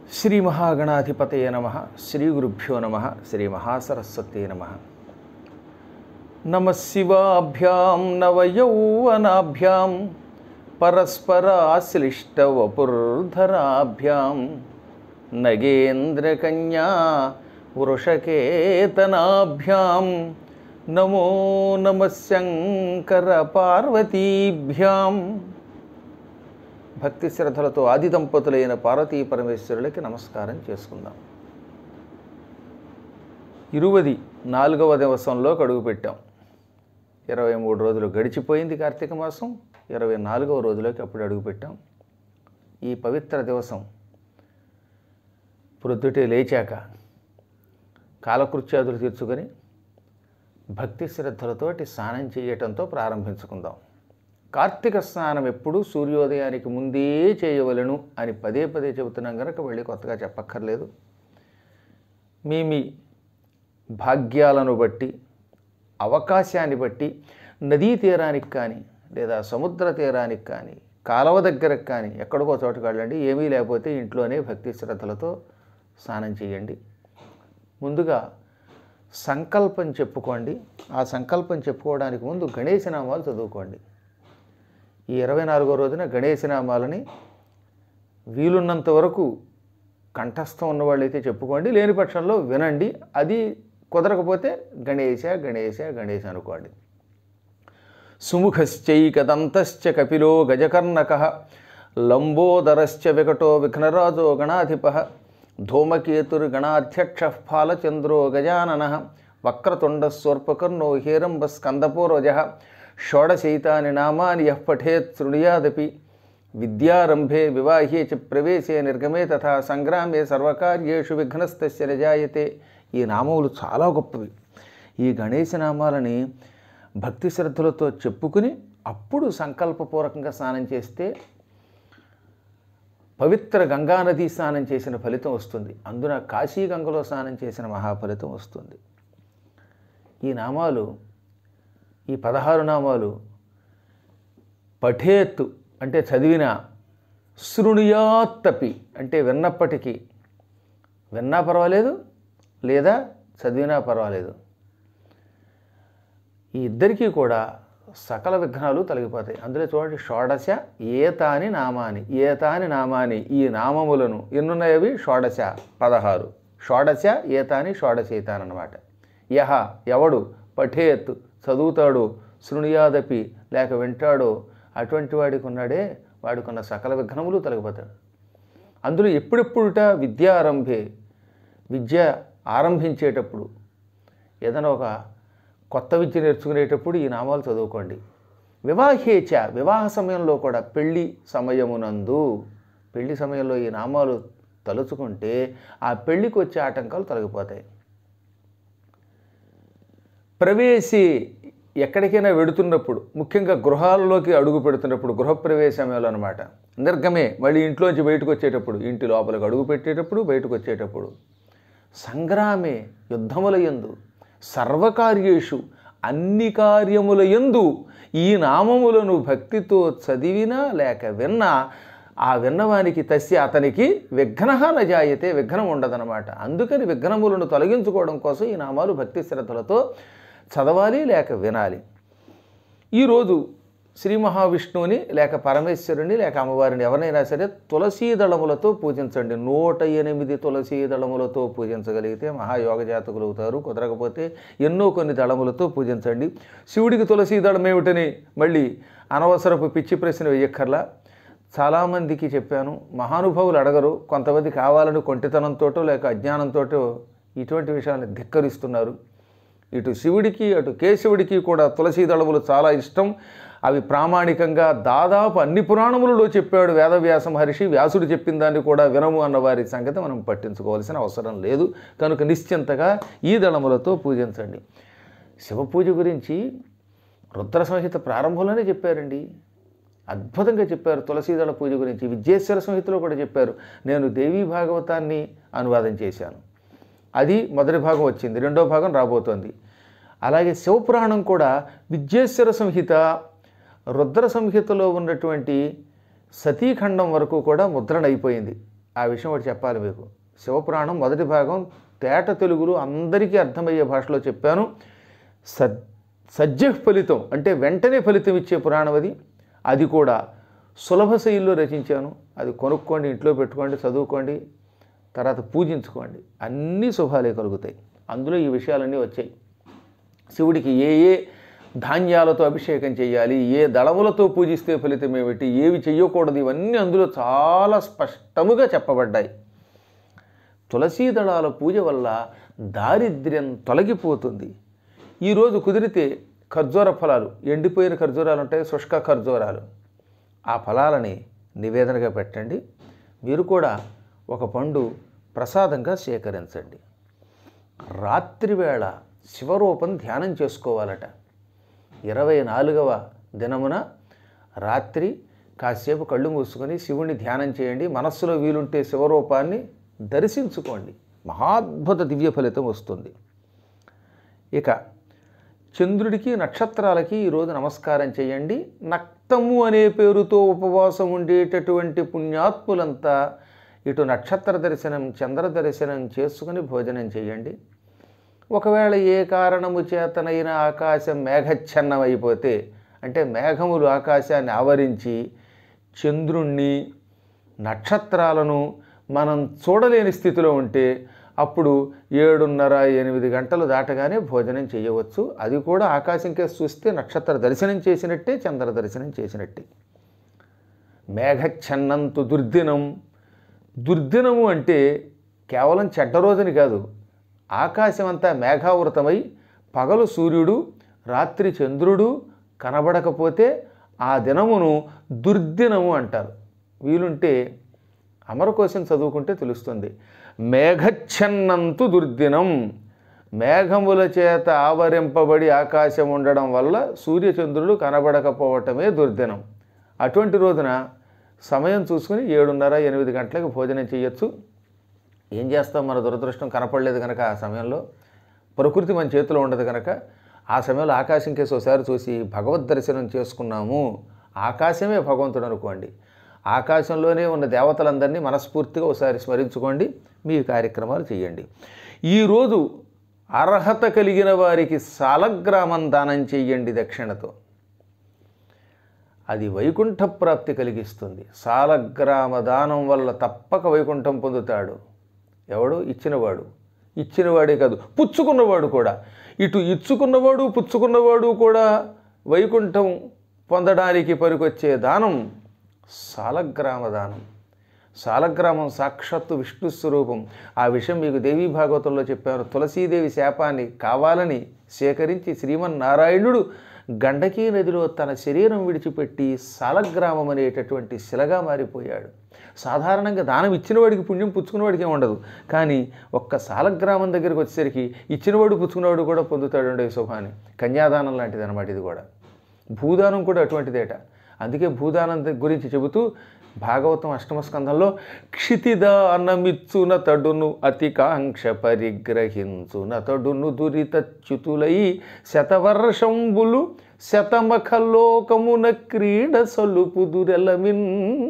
శ్రీ మహాగణాధిపతయ నమ శ్రీ గురుభ్యో నమ శ్రీ మహాసరస్వతే నమ నమ శివాభ్యాం నవయౌవనాభ్యాం పరస్పరాశ్లిష్టవపుర్ధరాభ్యాం నగేంద్రకన్యా వృషకేతనాభ్యాం నమో నమ శంకర పార్వతీభ్యాం భక్తి శ్రద్ధలతో ఆది దంపతులైన పార్వతీ పరమేశ్వరులకి నమస్కారం చేసుకుందాం ఇరువది నాలుగవ దివసంలోకి అడుగుపెట్టాం ఇరవై మూడు రోజులు గడిచిపోయింది కార్తీక మాసం ఇరవై నాలుగవ రోజులోకి అప్పుడు అడుగుపెట్టాం ఈ పవిత్ర దివసం ప్రొద్దుటే లేచాక కాలకృత్యాదులు తీర్చుకొని భక్తి శ్రద్ధలతోటి స్నానం చేయటంతో ప్రారంభించుకుందాం కార్తీక స్నానం ఎప్పుడు సూర్యోదయానికి ముందే చేయవలను అని పదే పదే చెబుతున్నాం కనుక వెళ్ళి కొత్తగా చెప్పక్కర్లేదు మీ మీ భాగ్యాలను బట్టి అవకాశాన్ని బట్టి నదీ తీరానికి కానీ లేదా సముద్ర తీరానికి కానీ కాలువ దగ్గరకు కానీ ఎక్కడికో చోటుకు వెళ్ళండి ఏమీ లేకపోతే ఇంట్లోనే భక్తి శ్రద్ధలతో స్నానం చేయండి ముందుగా సంకల్పం చెప్పుకోండి ఆ సంకల్పం చెప్పుకోవడానికి ముందు గణేశ నామాలు చదువుకోండి ఈ ఇరవై నాలుగో రోజున గణేశనామాలని వీలున్నంత వరకు కంఠస్థం ఉన్నవాళ్ళైతే చెప్పుకోండి లేని పక్షంలో వినండి అది కుదరకపోతే గణేశ గణేశ గణేశ అనుకోండి సుముఖశ్చైకదంతశ్చ కపిలో గజకర్ణక లంబోదరశ్చ వికటో విఘ్నరాజో గణాధిప ధూమకేతుర్గణాధ్యక్ష ఫాలచంద్రో గజానన వక్రతుండస్వర్పకర్ణో హేరంబస్కందపూర్వజ షోడశైతాని నామాని యః పఠేత్ శృణుయాదపి విద్యారంభే వివాహే చ ప్రవేశే నిర్గమే తథా సంగ్రామే సర్వకార్యేషు విఘ్నస్తస్య నిజాయతే ఈ నామములు చాలా గొప్పవి ఈ గణేశ నామాలని భక్తి శ్రద్ధలతో చెప్పుకుని అప్పుడు సంకల్పపూర్వకంగా స్నానం చేస్తే పవిత్ర గంగానదీ స్నానం చేసిన ఫలితం వస్తుంది అందున కాశీ గంగలో స్నానం చేసిన మహాఫలితం వస్తుంది ఈ నామాలు ఈ పదహారు నామాలు పఠేత్ అంటే చదివిన శృణుయాత్తపి అంటే విన్నప్పటికీ విన్నా పర్వాలేదు లేదా చదివినా పర్వాలేదు ఈ ఇద్దరికీ కూడా సకల విఘ్నాలు తొలగిపోతాయి అందులో చూడండి షోడశ ఏతాని నామాని ఏతాని నామాని ఈ నామములను ఎన్నున్నాయవి షోడశ పదహారు షోడశ ఏతాని షోడశేతాన్ అన్నమాట యహ ఎవడు పఠేత్ చదువుతాడు శృణుయాదపి లేక వింటాడో అటువంటి వాడికి ఉన్నాడే వాడికున్న సకల విఘ్నములు తొలగిపోతాడు అందులో ఎప్పుడెప్పుడుట విద్యారంభే విద్య ఆరంభించేటప్పుడు ఏదైనా ఒక కొత్త విద్య నేర్చుకునేటప్పుడు ఈ నామాలు చదువుకోండి వివాహేచ వివాహ సమయంలో కూడా పెళ్ళి సమయమునందు పెళ్లి సమయంలో ఈ నామాలు తలుచుకుంటే ఆ పెళ్ళికి వచ్చే ఆటంకాలు తొలగిపోతాయి ప్రవేశి ఎక్కడికైనా వెడుతున్నప్పుడు ముఖ్యంగా గృహాల్లోకి అడుగు పెడుతున్నప్పుడు గృహప్రవేశ సమయంలో అనమాట నిర్గమే మళ్ళీ ఇంట్లోంచి బయటకు వచ్చేటప్పుడు ఇంటి లోపలికి అడుగు పెట్టేటప్పుడు బయటకు వచ్చేటప్పుడు సంగ్రామే యుద్ధముల యందు సర్వకార్యేషు అన్ని కార్యముల యందు ఈ నామములను భక్తితో చదివినా లేక విన్నా ఆ విన్నవానికి తస్య అతనికి విఘ్న నజాయతే విఘ్నం ఉండదనమాట అందుకని విఘ్నములను తొలగించుకోవడం కోసం ఈ నామాలు భక్తి శ్రద్ధలతో చదవాలి లేక వినాలి ఈరోజు శ్రీ మహావిష్ణువుని లేక పరమేశ్వరుని లేక అమ్మవారిని ఎవరినైనా సరే తులసీ దళములతో పూజించండి నూట ఎనిమిది తులసీ దళములతో పూజించగలిగితే మహాయోగ జాతకులు అవుతారు కుదరకపోతే ఎన్నో కొన్ని దళములతో పూజించండి శివుడికి తులసీ దళం ఏమిటని మళ్ళీ అనవసరపు పిచ్చి ప్రశ్న వేయక్కర్లా చాలామందికి చెప్పాను మహానుభావులు అడగరు కొంతమంది కావాలని కొంటితనంతోటో లేక అజ్ఞానంతోటో ఇటువంటి విషయాన్ని ధిక్కరిస్తున్నారు ఇటు శివుడికి అటు కేశవుడికి కూడా తులసీ దళములు చాలా ఇష్టం అవి ప్రామాణికంగా దాదాపు అన్ని పురాణములలో చెప్పాడు వేదవ్యాస మహర్షి వ్యాసుడు చెప్పిన దాన్ని కూడా వినము అన్న వారి సంగతి మనం పట్టించుకోవాల్సిన అవసరం లేదు కనుక నిశ్చింతగా ఈ దళములతో పూజించండి శివ పూజ గురించి రుద్ర సంహిత ప్రారంభంలోనే చెప్పారండి అద్భుతంగా చెప్పారు తులసీదళ పూజ గురించి విద్యేశ్వర సంహితలో కూడా చెప్పారు నేను దేవీ భాగవతాన్ని అనువాదం చేశాను అది మొదటి భాగం వచ్చింది రెండో భాగం రాబోతోంది అలాగే శివపురాణం కూడా విద్యేశ్వర సంహిత రుద్ర సంహితలో ఉన్నటువంటి సతీఖండం వరకు కూడా ముద్రణ అయిపోయింది ఆ విషయం ఒకటి చెప్పాలి మీకు శివపురాణం మొదటి భాగం తేట తెలుగులో అందరికీ అర్థమయ్యే భాషలో చెప్పాను సద్ సజ్జ ఫలితం అంటే వెంటనే ఫలితం ఇచ్చే పురాణం అది అది కూడా సులభ శైలిలో రచించాను అది కొనుక్కోండి ఇంట్లో పెట్టుకోండి చదువుకోండి తర్వాత పూజించుకోండి అన్ని శుభాలే కలుగుతాయి అందులో ఈ విషయాలన్నీ వచ్చాయి శివుడికి ఏ ఏ ధాన్యాలతో అభిషేకం చేయాలి ఏ దళములతో పూజిస్తే ఫలితం ఏమిటి ఏవి చెయ్యకూడదు ఇవన్నీ అందులో చాలా స్పష్టముగా చెప్పబడ్డాయి తులసీ దళాల పూజ వల్ల దారిద్ర్యం తొలగిపోతుంది ఈరోజు కుదిరితే ఖర్జూర ఫలాలు ఎండిపోయిన ఖర్జూరాలు ఉంటాయి శుష్క ఖర్జూరాలు ఆ ఫలాలని నివేదనగా పెట్టండి మీరు కూడా ఒక పండు ప్రసాదంగా సేకరించండి రాత్రివేళ శివరూపం ధ్యానం చేసుకోవాలట ఇరవై నాలుగవ దినమున రాత్రి కాసేపు కళ్ళు మూసుకొని శివుణ్ణి ధ్యానం చేయండి మనస్సులో వీలుంటే శివరూపాన్ని దర్శించుకోండి మహాద్భుత దివ్య ఫలితం వస్తుంది ఇక చంద్రుడికి నక్షత్రాలకి ఈరోజు నమస్కారం చేయండి నక్తము అనే పేరుతో ఉపవాసం ఉండేటటువంటి పుణ్యాత్ములంతా ఇటు నక్షత్ర దర్శనం చంద్ర దర్శనం చేసుకుని భోజనం చేయండి ఒకవేళ ఏ కారణము చేతనైన ఆకాశం మేఘచ్ఛన్నమైపోతే అంటే మేఘములు ఆకాశాన్ని ఆవరించి చంద్రుణ్ణి నక్షత్రాలను మనం చూడలేని స్థితిలో ఉంటే అప్పుడు ఏడున్నర ఎనిమిది గంటలు దాటగానే భోజనం చేయవచ్చు అది కూడా ఆకాశంకే చూస్తే నక్షత్ర దర్శనం చేసినట్టే చంద్ర దర్శనం చేసినట్టే మేఘఛన్నంతు దుర్దినం దుర్దినము అంటే కేవలం చెడ్డ రోజుని కాదు ఆకాశం అంతా మేఘావృతమై పగలు సూర్యుడు రాత్రి చంద్రుడు కనబడకపోతే ఆ దినమును దుర్దినము అంటారు వీలుంటే అమరకోశం చదువుకుంటే తెలుస్తుంది మేఘఛన్నంతు దుర్దినం మేఘముల చేత ఆవరింపబడి ఆకాశం ఉండడం వల్ల సూర్యచంద్రులు కనబడకపోవటమే దుర్దినం అటువంటి రోజున సమయం చూసుకుని ఏడున్నర ఎనిమిది గంటలకు భోజనం చేయొచ్చు ఏం చేస్తాం మన దురదృష్టం కనపడలేదు కనుక ఆ సమయంలో ప్రకృతి మన చేతిలో ఉండదు కనుక ఆ సమయంలో ఆకాశం కేసు ఒకసారి చూసి భగవద్ దర్శనం చేసుకున్నాము ఆకాశమే భగవంతుడు అనుకోండి ఆకాశంలోనే ఉన్న దేవతలందరినీ మనస్ఫూర్తిగా ఒకసారి స్మరించుకోండి మీ కార్యక్రమాలు చేయండి ఈరోజు అర్హత కలిగిన వారికి సాలగ్రామం దానం చెయ్యండి దక్షిణతో అది వైకుంఠ ప్రాప్తి కలిగిస్తుంది సాలగ్రామ దానం వల్ల తప్పక వైకుంఠం పొందుతాడు ఎవడు ఇచ్చినవాడు ఇచ్చినవాడే కాదు పుచ్చుకున్నవాడు కూడా ఇటు ఇచ్చుకున్నవాడు పుచ్చుకున్నవాడు కూడా వైకుంఠం పొందడానికి పనికొచ్చే దానం సాలగ్రామ దానం సాలగ్రామం సాక్షాత్తు విష్ణు స్వరూపం ఆ విషయం మీకు దేవీ భాగవతంలో చెప్పారు తులసీదేవి శాపాన్ని కావాలని సేకరించి శ్రీమన్నారాయణుడు గండకీ నదిలో తన శరీరం విడిచిపెట్టి సాలగ్రామం అనేటటువంటి శిలగా మారిపోయాడు సాధారణంగా దానం ఇచ్చినవాడికి పుణ్యం పుచ్చుకున్నవాడికి ఏం ఉండదు కానీ ఒక్క సాలగ్రామం దగ్గరికి వచ్చేసరికి ఇచ్చినవాడు పుచ్చుకున్నవాడు కూడా పొందుతాడు అండి ఈ శుభాన్ని కన్యాదానం లాంటిది అనమాట ఇది కూడా భూదానం కూడా అటువంటిదేట అందుకే భూదానం ద- గురించి చెబుతూ భాగవతం అష్టమ స్కంధంలో క్షితిద అన్నమిచ్చున తడును అతికాంక్ష పరిగ్రహించున తడును దురితచ్యుతులై శతవర్షంబులు శతమఖలోకమున క్రీడ సొలుపు దురెలమిన్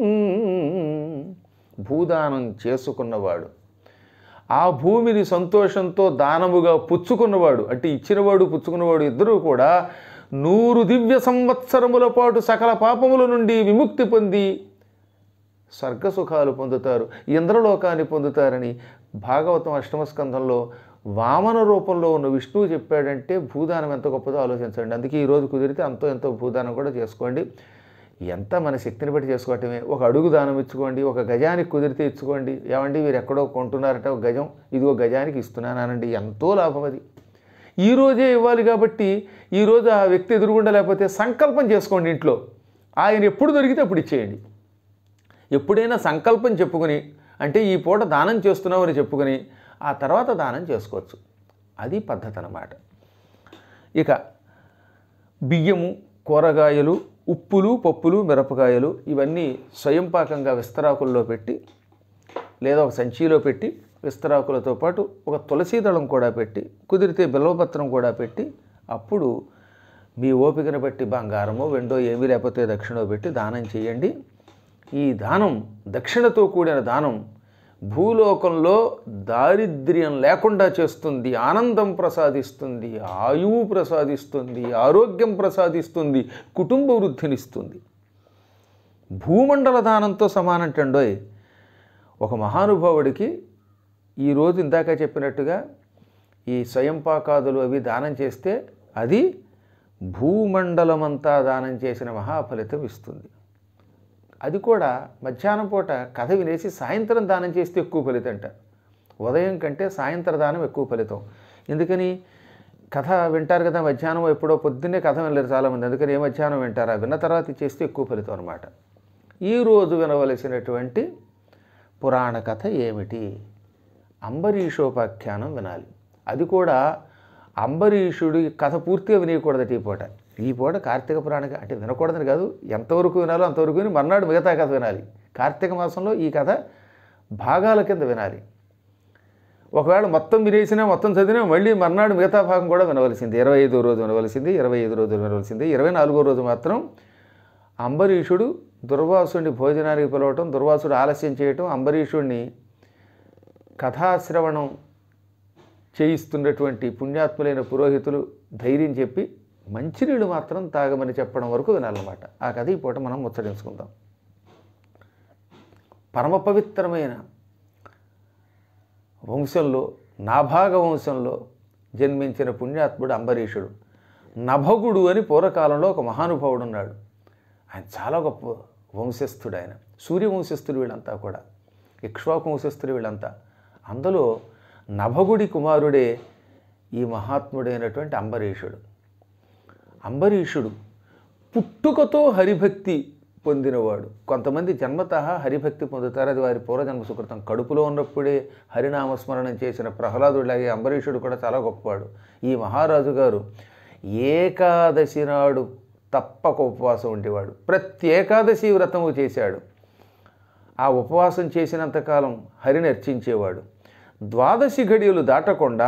భూదానం చేసుకున్నవాడు ఆ భూమిని సంతోషంతో దానముగా పుచ్చుకున్నవాడు అంటే ఇచ్చినవాడు పుచ్చుకున్నవాడు ఇద్దరూ కూడా నూరు దివ్య సంవత్సరముల పాటు సకల పాపముల నుండి విముక్తి పొంది స్వర్గ సుఖాలు పొందుతారు ఇంద్రలోకాన్ని పొందుతారని భాగవతం అష్టమ స్కంధంలో వామన రూపంలో ఉన్న విష్ణువు చెప్పాడంటే భూదానం ఎంత గొప్పదో ఆలోచించండి అందుకే ఈరోజు కుదిరితే అంతో ఎంతో భూదానం కూడా చేసుకోండి ఎంత మన శక్తిని బట్టి చేసుకోవటమే ఒక అడుగు దానం ఇచ్చుకోండి ఒక గజానికి కుదిరితే ఇచ్చుకోండి ఏమండి మీరు ఎక్కడో కొంటున్నారట ఒక గజం ఇదిగో గజానికి ఇస్తున్నానండి ఎంతో లాభం అది ఈ రోజే ఇవ్వాలి కాబట్టి ఈరోజు ఆ వ్యక్తి ఎదురుగుండా లేకపోతే సంకల్పం చేసుకోండి ఇంట్లో ఆయన ఎప్పుడు దొరికితే అప్పుడు ఇచ్చేయండి ఎప్పుడైనా సంకల్పం చెప్పుకొని అంటే ఈ పూట దానం చేస్తున్నామని చెప్పుకొని ఆ తర్వాత దానం చేసుకోవచ్చు అది పద్ధతి అన్నమాట ఇక బియ్యము కూరగాయలు ఉప్పులు పప్పులు మిరపకాయలు ఇవన్నీ స్వయంపాకంగా విస్తరాకుల్లో పెట్టి లేదా ఒక సంచిలో పెట్టి విస్తరాకులతో పాటు ఒక తులసీ దళం కూడా పెట్టి కుదిరితే బిల్వపత్రం కూడా పెట్టి అప్పుడు మీ ఓపికను బట్టి బంగారమో వెండో ఏమీ లేకపోతే దక్షిణో పెట్టి దానం చేయండి ఈ దానం దక్షిణతో కూడిన దానం భూలోకంలో దారిద్ర్యం లేకుండా చేస్తుంది ఆనందం ప్రసాదిస్తుంది ఆయువు ప్రసాదిస్తుంది ఆరోగ్యం ప్రసాదిస్తుంది కుటుంబ వృద్ధినిస్తుంది భూమండల దానంతో సమానంటండోయ్ ఒక మహానుభావుడికి ఈరోజు ఇందాక చెప్పినట్టుగా ఈ స్వయంపాకాదులు అవి దానం చేస్తే అది భూమండలమంతా దానం చేసిన మహాఫలితం ఇస్తుంది అది కూడా మధ్యాహ్నం పూట కథ వినేసి సాయంత్రం దానం చేస్తే ఎక్కువ ఫలితంట ఉదయం కంటే సాయంత్రం దానం ఎక్కువ ఫలితం ఎందుకని కథ వింటారు కదా మధ్యాహ్నం ఎప్పుడో పొద్దున్నే కథ వినలేరు చాలామంది అందుకని ఏ మధ్యాహ్నం వింటారా విన్న తర్వాత చేస్తే ఎక్కువ ఫలితం అనమాట ఈరోజు వినవలసినటువంటి పురాణ కథ ఏమిటి అంబరీషోపాఖ్యానం వినాలి అది కూడా అంబరీషుడి కథ పూర్తిగా వినేయకూడదట ఈ పూట ఈ పూట కార్తీక పురాణ క- అంటే వినకూడదని కాదు ఎంతవరకు వినాలో అంతవరకు విని మర్నాడు మిగతా కథ వినాలి కార్తీక మాసంలో ఈ కథ భాగాల కింద వినాలి ఒకవేళ మొత్తం వినేసినా మొత్తం చదివినా మళ్ళీ మర్నాడు మిగతా భాగం కూడా వినవలసింది ఇరవై ఐదో రోజు వినవలసింది ఇరవై ఐదు రోజులు వినవలసింది ఇరవై నాలుగో రోజు మాత్రం అంబరీషుడు దుర్వాసుడిని భోజనానికి పిలవటం దుర్వాసుడు ఆలస్యం చేయటం అంబరీషుడిని కథాశ్రవణం చేయిస్తున్నటువంటి పుణ్యాత్ములైన పురోహితులు ధైర్యం చెప్పి మంచినీళ్ళు మాత్రం తాగమని చెప్పడం వరకు వినాలన్నమాట ఆ కథ ఈ పూట మనం ముచ్చరించుకుందాం పరమ పవిత్రమైన వంశంలో నాభాగ వంశంలో జన్మించిన పుణ్యాత్ముడు అంబరీషుడు నభగుడు అని పూర్వకాలంలో ఒక మహానుభావుడు ఉన్నాడు ఆయన చాలా గొప్ప వంశస్థుడు ఆయన సూర్యవంశస్థుడు వీళ్ళంతా కూడా ఇక్ష్వాకు వంశస్థుడు వీళ్ళంతా అందులో నభగుడి కుమారుడే ఈ మహాత్ముడైనటువంటి అంబరీషుడు అంబరీషుడు పుట్టుకతో హరిభక్తి పొందినవాడు కొంతమంది జన్మత హరిభక్తి పొందుతారు అది వారి పూర్వజన్మ సుకృతం కడుపులో ఉన్నప్పుడే హరినామస్మరణం చేసిన ప్రహ్లాదుడిలాగే అంబరీషుడు కూడా చాలా గొప్పవాడు ఈ మహారాజు గారు ఏకాదశి నాడు తప్పక ఉపవాసం ఉండేవాడు ప్రతి ఏకాదశి వ్రతము చేశాడు ఆ ఉపవాసం చేసినంతకాలం హరిని అర్చించేవాడు ద్వాదశి ఘడియలు దాటకుండా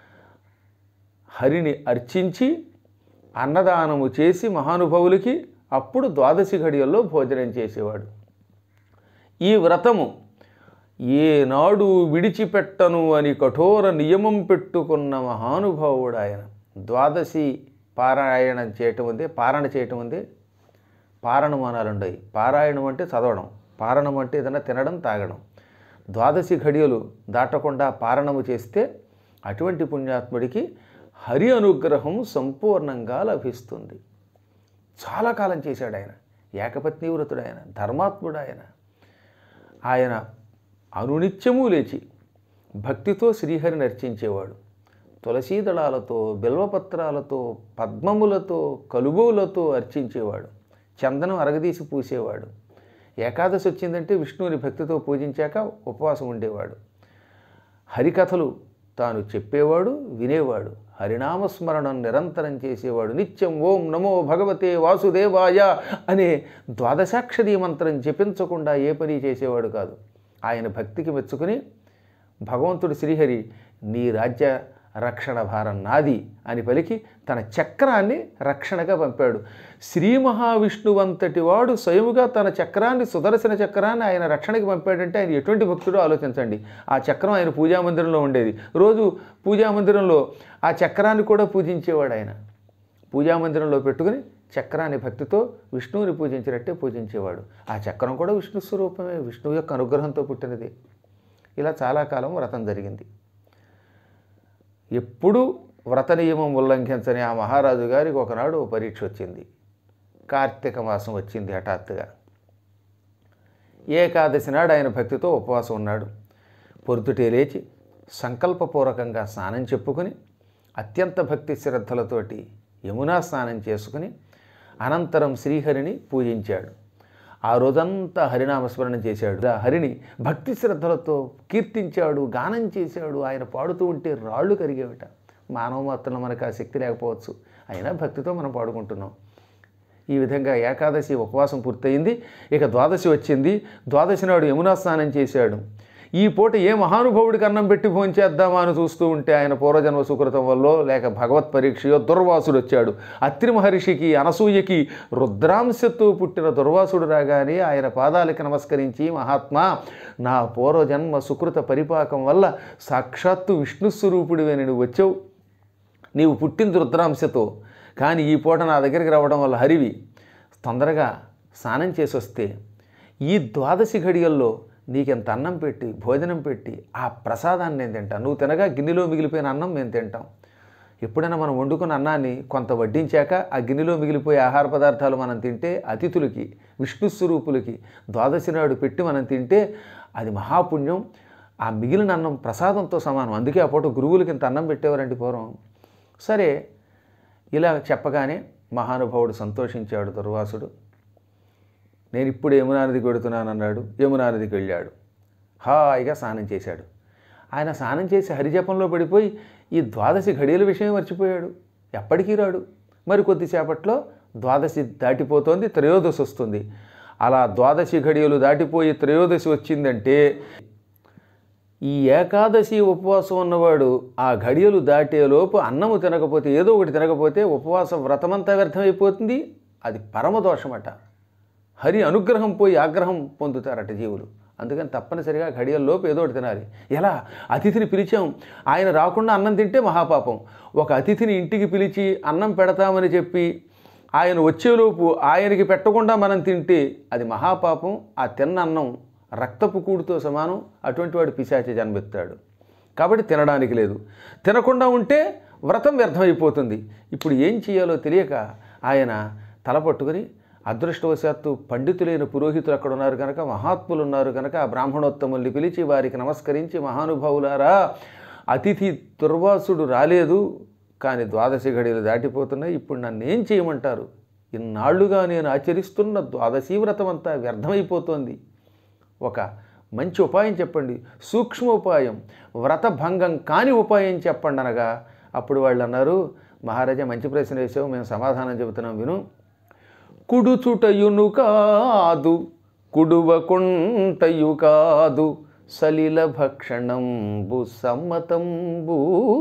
హరిని అర్చించి అన్నదానము చేసి మహానుభావులకి అప్పుడు ద్వాదశి ఘడియల్లో భోజనం చేసేవాడు ఈ వ్రతము ఏనాడు విడిచిపెట్టను అని కఠోర నియమం పెట్టుకున్న మహానుభావుడు ఆయన ద్వాదశి పారాయణం చేయటం ఉంది పారణ చేయటం ఉంది పారణం అనాలుండయి పారాయణం అంటే చదవడం పారణం అంటే ఏదైనా తినడం తాగడం ద్వాదశి ఘడియలు దాటకుండా పారణము చేస్తే అటువంటి పుణ్యాత్ముడికి హరి అనుగ్రహం సంపూర్ణంగా లభిస్తుంది చాలా కాలం చేశాడు ఆయన ఏకపత్ని వ్రతుడు ఆయన ధర్మాత్ముడు ఆయన ఆయన అనునిత్యము లేచి భక్తితో శ్రీహరిని అర్చించేవాడు తులసీ దళాలతో బిల్వపత్రాలతో పద్మములతో కలుగులతో అర్చించేవాడు చందనం అరగదీసి పూసేవాడు ఏకాదశి వచ్చిందంటే విష్ణువుని భక్తితో పూజించాక ఉపవాసం ఉండేవాడు హరికథలు తాను చెప్పేవాడు వినేవాడు హరినామస్మరణం నిరంతరం చేసేవాడు నిత్యం ఓం నమో భగవతే వాసుదేవాయ అనే ద్వాదశాక్షరీ మంత్రం జపించకుండా ఏ పని చేసేవాడు కాదు ఆయన భక్తికి మెచ్చుకుని భగవంతుడు శ్రీహరి నీ రాజ్య రక్షణ భారం నాది అని పలికి తన చక్రాన్ని రక్షణగా పంపాడు శ్రీ మహావిష్ణువంతటి వాడు స్వయముగా తన చక్రాన్ని సుదర్శన చక్రాన్ని ఆయన రక్షణకి పంపాడంటే ఆయన ఎటువంటి భక్తుడో ఆలోచించండి ఆ చక్రం ఆయన పూజామందిరంలో ఉండేది రోజు పూజామందిరంలో ఆ చక్రాన్ని కూడా పూజించేవాడు ఆయన పూజామందిరంలో పెట్టుకుని చక్రాన్ని భక్తితో విష్ణువుని పూజించినట్టే పూజించేవాడు ఆ చక్రం కూడా విష్ణు స్వరూపమే విష్ణువు యొక్క అనుగ్రహంతో పుట్టినది ఇలా చాలా కాలం వ్రతం జరిగింది ఎప్పుడూ వ్రత నియమం ఉల్లంఘించని ఆ మహారాజు గారికి ఒకనాడు ఓ పరీక్ష వచ్చింది కార్తీక మాసం వచ్చింది హఠాత్తుగా ఏకాదశి నాడు ఆయన భక్తితో ఉపవాసం ఉన్నాడు పొద్దుటే లేచి సంకల్పపూర్వకంగా స్నానం చెప్పుకుని అత్యంత భక్తి శ్రద్ధలతోటి యమునా స్నానం చేసుకుని అనంతరం శ్రీహరిని పూజించాడు ఆ రోజంతా హరినామస్మరణం చేశాడు ఆ హరిని భక్తి శ్రద్ధలతో కీర్తించాడు గానం చేశాడు ఆయన పాడుతూ ఉంటే రాళ్ళు కరిగేవిట మానవ మాత్రంలో మనకు ఆ శక్తి లేకపోవచ్చు అయినా భక్తితో మనం పాడుకుంటున్నాం ఈ విధంగా ఏకాదశి ఉపవాసం పూర్తయింది ఇక ద్వాదశి వచ్చింది ద్వాదశి నాడు యమునా స్నానం చేశాడు ఈ పూట ఏ మహానుభావుడికి అన్నం పెట్టి భోంచేద్దామా అని చూస్తూ ఉంటే ఆయన పూర్వజన్మ సుకృతం వల్ల లేక భగవత్ పరీక్షయో దుర్వాసుడు వచ్చాడు అత్రి మహర్షికి అనసూయకి రుద్రాంశతో పుట్టిన దుర్వాసుడు రాగానే ఆయన పాదాలకి నమస్కరించి మహాత్మా నా పూర్వజన్మ సుకృత పరిపాకం వల్ల సాక్షాత్తు విష్ణు స్వరూపుడివే నువ్వు వచ్చావు నీవు పుట్టింది రుద్రాంశతో కానీ ఈ పూట నా దగ్గరికి రావడం వల్ల హరివి తొందరగా స్నానం చేసి వస్తే ఈ ద్వాదశి ఘడియల్లో నీకెంత అన్నం పెట్టి భోజనం పెట్టి ఆ ప్రసాదాన్ని నేను తింటాను నువ్వు తినగా గిన్నెలో మిగిలిపోయిన అన్నం మేము తింటాం ఎప్పుడైనా మనం వండుకున్న అన్నాన్ని కొంత వడ్డించాక ఆ గిన్నెలో మిగిలిపోయే ఆహార పదార్థాలు మనం తింటే అతిథులకి విష్ణు స్వరూపులకి ద్వాదశి నాడు పెట్టి మనం తింటే అది మహాపుణ్యం ఆ మిగిలిన అన్నం ప్రసాదంతో సమానం అందుకే ఆ పూట గురువులకి ఇంత అన్నం పెట్టేవారండి పూర్వం సరే ఇలా చెప్పగానే మహానుభావుడు సంతోషించాడు దుర్వాసుడు నేను ఇప్పుడు యమునా నదికి వెడుతున్నాను అన్నాడు యమునా నదికి వెళ్ళాడు హాయిగా స్నానం చేశాడు ఆయన స్నానం చేసి హరిజపంలో పడిపోయి ఈ ద్వాదశి ఘడియల విషయం మర్చిపోయాడు ఎప్పటికీ రాడు మరి కొద్దిసేపట్లో ద్వాదశి దాటిపోతోంది త్రయోదశి వస్తుంది అలా ద్వాదశి ఘడియలు దాటిపోయి త్రయోదశి వచ్చిందంటే ఈ ఏకాదశి ఉపవాసం ఉన్నవాడు ఆ ఘడియలు దాటేలోపు అన్నము తినకపోతే ఏదో ఒకటి తినకపోతే ఉపవాస వ్రతమంతా వ్యర్థమైపోతుంది అది పరమదోషమట హరి అనుగ్రహం పోయి ఆగ్రహం పొందుతారట జీవులు అందుకని తప్పనిసరిగా ఘడియల్లోపు ఏదో ఒకటి తినాలి ఎలా అతిథిని పిలిచాం ఆయన రాకుండా అన్నం తింటే మహాపాపం ఒక అతిథిని ఇంటికి పిలిచి అన్నం పెడతామని చెప్పి ఆయన వచ్చేలోపు ఆయనకి పెట్టకుండా మనం తింటే అది మహాపాపం ఆ తిన్న అన్నం రక్తపు కూడుతో సమానం అటువంటి వాడు పిశాచి జన్మెత్తాడు కాబట్టి తినడానికి లేదు తినకుండా ఉంటే వ్రతం వ్యర్థమైపోతుంది ఇప్పుడు ఏం చేయాలో తెలియక ఆయన తల పట్టుకుని అదృష్టవశాత్తు పండితులైన పురోహితులు అక్కడ ఉన్నారు కనుక మహాత్ములు ఉన్నారు కనుక ఆ బ్రాహ్మణోత్తముల్ని పిలిచి వారికి నమస్కరించి మహానుభావులారా అతిథి దుర్వాసుడు రాలేదు కానీ ద్వాదశి ఘడియలు దాటిపోతున్నాయి ఇప్పుడు నన్ను ఏం చేయమంటారు ఇన్నాళ్లుగా నేను ఆచరిస్తున్న ద్వాదశీ వ్రతం అంతా వ్యర్థమైపోతోంది ఒక మంచి ఉపాయం చెప్పండి సూక్ష్మ ఉపాయం వ్రతభంగం కాని ఉపాయం చెప్పండి అనగా అప్పుడు వాళ్ళు అన్నారు మహారాజా మంచి ప్రశ్న వేసావు మేము సమాధానం చెబుతున్నాం విను కుడుచుటయును కాదు కుడువకుంటయు కాదు సలిల భక్షణంబు సమ్మతంబు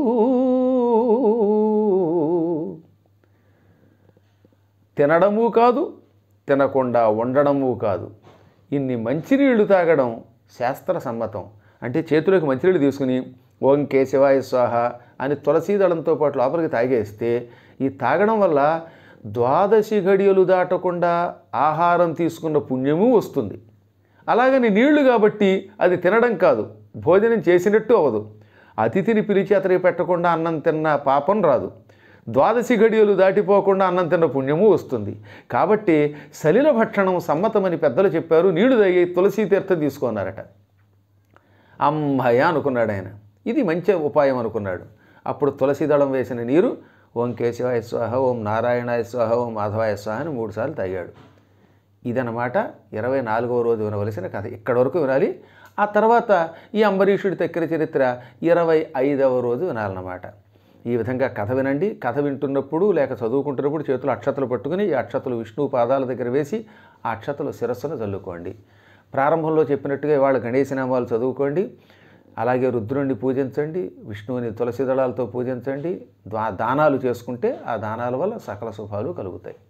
తినడము కాదు తినకుండా ఉండడము కాదు ఇన్ని మంచినీళ్లు తాగడం శాస్త్ర సమ్మతం అంటే చేతిలోకి మంచినీళ్ళు తీసుకుని ఓం కేశవాయ స్వాహ అని తులసీ దళంతో పాటు లోపలికి తాగేస్తే ఈ తాగడం వల్ల ద్వాదశి ఘడియలు దాటకుండా ఆహారం తీసుకున్న పుణ్యము వస్తుంది అలాగని నీళ్లు కాబట్టి అది తినడం కాదు భోజనం చేసినట్టు అవ్వదు అతిథిని పిలిచి అతనికి పెట్టకుండా అన్నం తిన్న పాపం రాదు ద్వాదశి ఘడియలు దాటిపోకుండా అన్నం తిన్న పుణ్యము వస్తుంది కాబట్టి సలిల భక్షణం సమ్మతమని పెద్దలు చెప్పారు నీళ్లు తాగి తులసీ తీర్థం తీసుకున్నారట అమ్మయ్య అనుకున్నాడు ఆయన ఇది మంచి ఉపాయం అనుకున్నాడు అప్పుడు తులసి దళం వేసిన నీరు ఓం కేశవాయ స్వాహ ఓం నారాయణాయ స్వాహ ఓం మాధవాయ స్వాహ అని మూడుసార్లు తాగాడు ఇదనమాట ఇరవై నాలుగవ రోజు వినవలసిన కథ ఇక్కడి వరకు వినాలి ఆ తర్వాత ఈ అంబరీషుడి దగ్గర చరిత్ర ఇరవై ఐదవ రోజు వినాలన్నమాట ఈ విధంగా కథ వినండి కథ వింటున్నప్పుడు లేక చదువుకుంటున్నప్పుడు చేతులు అక్షతలు పట్టుకుని ఈ అక్షతలు విష్ణువు పాదాల దగ్గర వేసి ఆ అక్షతలు శిరస్సును చల్లుకోండి ప్రారంభంలో చెప్పినట్టుగా ఇవాళ గణేశనామాలు చదువుకోండి అలాగే రుద్రుణ్ణి పూజించండి విష్ణువుని తులసి దళాలతో పూజించండి దా దానాలు చేసుకుంటే ఆ దానాల వల్ల సకల శుభాలు కలుగుతాయి